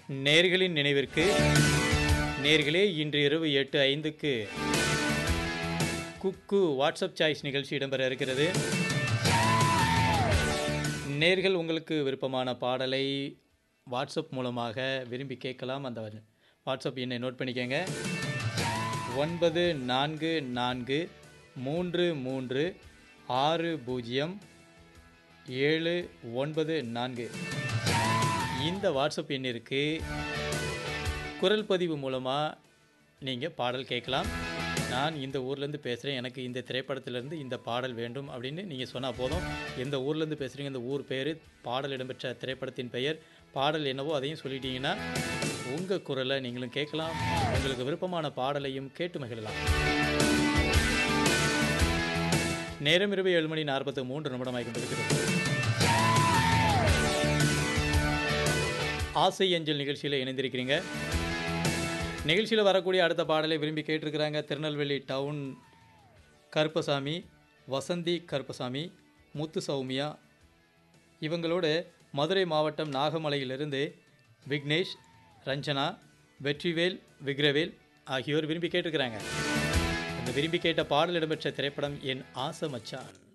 நேர்களின் நினைவிற்கு நேர்களே இன்று இரவு எட்டு ஐந்துக்கு குக்கு வாட்ஸ்அப் சாய்ஸ் நிகழ்ச்சி இடம்பெற இருக்கிறது நேர்கள் உங்களுக்கு விருப்பமான பாடலை வாட்ஸ்அப் மூலமாக விரும்பி கேட்கலாம் அந்த வாட்ஸ்அப் எண்ணை நோட் பண்ணிக்கோங்க ஒன்பது நான்கு நான்கு மூன்று மூன்று ஆறு பூஜ்ஜியம் ஏழு ஒன்பது நான்கு இந்த வாட்ஸ்அப் எண்ணிற்கு குரல் பதிவு மூலமாக நீங்கள் பாடல் கேட்கலாம் நான் இந்த ஊர்லேருந்து பேசுகிறேன் எனக்கு இந்த திரைப்படத்திலேருந்து இந்த பாடல் வேண்டும் அப்படின்னு நீங்கள் சொன்னால் போதும் எந்த ஊர்லேருந்து பேசுகிறீங்க இந்த ஊர் பேர் பாடல் இடம்பெற்ற திரைப்படத்தின் பெயர் பாடல் என்னவோ அதையும் சொல்லிட்டீங்கன்னா உங்கள் குரலை நீங்களும் கேட்கலாம் உங்களுக்கு விருப்பமான பாடலையும் கேட்டு மகிழலாம் நேரம் இரவு ஏழு மணி நாற்பத்து மூன்று நிமிடமாகி கொண்டிருக்கிறது ஆசை அஞ்சல் நிகழ்ச்சியில் இணைந்திருக்கிறீங்க நிகழ்ச்சியில் வரக்கூடிய அடுத்த பாடலை விரும்பி கேட்டிருக்கிறாங்க திருநெல்வேலி டவுன் கருப்பசாமி வசந்தி கருப்பசாமி முத்து சௌமியா இவங்களோடு மதுரை மாவட்டம் நாகமலையிலிருந்து விக்னேஷ் ரஞ்சனா வெற்றிவேல் விக்ரவேல் ஆகியோர் விரும்பி கேட்டிருக்கிறாங்க இந்த விரும்பி கேட்ட பாடல் இடம்பெற்ற திரைப்படம் என் ஆசை மச்சான்